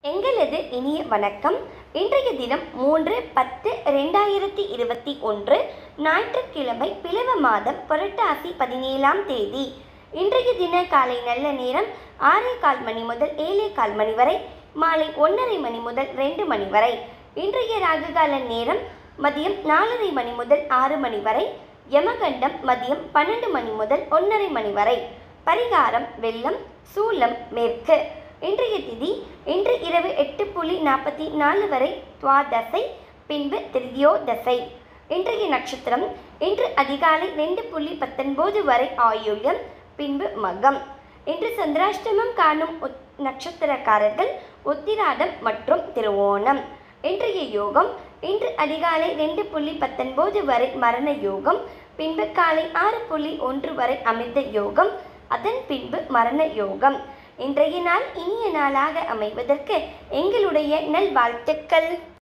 எங்களது இனிய வணக்கம் இன்றைய தினம் மூன்று பத்து ரெண்டாயிரத்தி இருபத்தி ஒன்று ஞாயிற்றுக்கிழமை பிளவ மாதம் புரட்டாசி பதினேழாம் தேதி இன்றைய தின காலை நல்ல நேரம் ஆறே கால் மணி முதல் ஏழே கால் மணி வரை மாலை ஒன்றரை மணி முதல் ரெண்டு மணி வரை இன்றைய ராகுகால நேரம் மதியம் நாலரை மணி முதல் ஆறு மணி வரை யமகண்டம் மதியம் பன்னெண்டு மணி முதல் ஒன்றரை மணி வரை பரிகாரம் வெள்ளம் சூலம் மேற்கு இன்றைய திதி இன்று இரவு எட்டு புள்ளி நாற்பத்தி நாலு வரை துவாதசை பின்பு திரியோதசை இன்றைய நட்சத்திரம் இன்று அதிகாலை ரெண்டு புள்ளி பத்தொன்பது வரை ஆயுள்யம் பின்பு மகம் இன்று சந்திராஷ்டமம் காணும் உத் நட்சத்திரக்காரர்கள் உத்திராடம் மற்றும் திருவோணம் இன்றைய யோகம் இன்று அதிகாலை ரெண்டு புள்ளி பத்தொன்பது வரை மரண யோகம் பின்பு காலை ஆறு புள்ளி ஒன்று வரை அமிர்த யோகம் அதன் பின்பு மரண யோகம் இன்றைய நாள் இனிய நாளாக அமைவதற்கு எங்களுடைய நல்வாழ்த்துக்கள்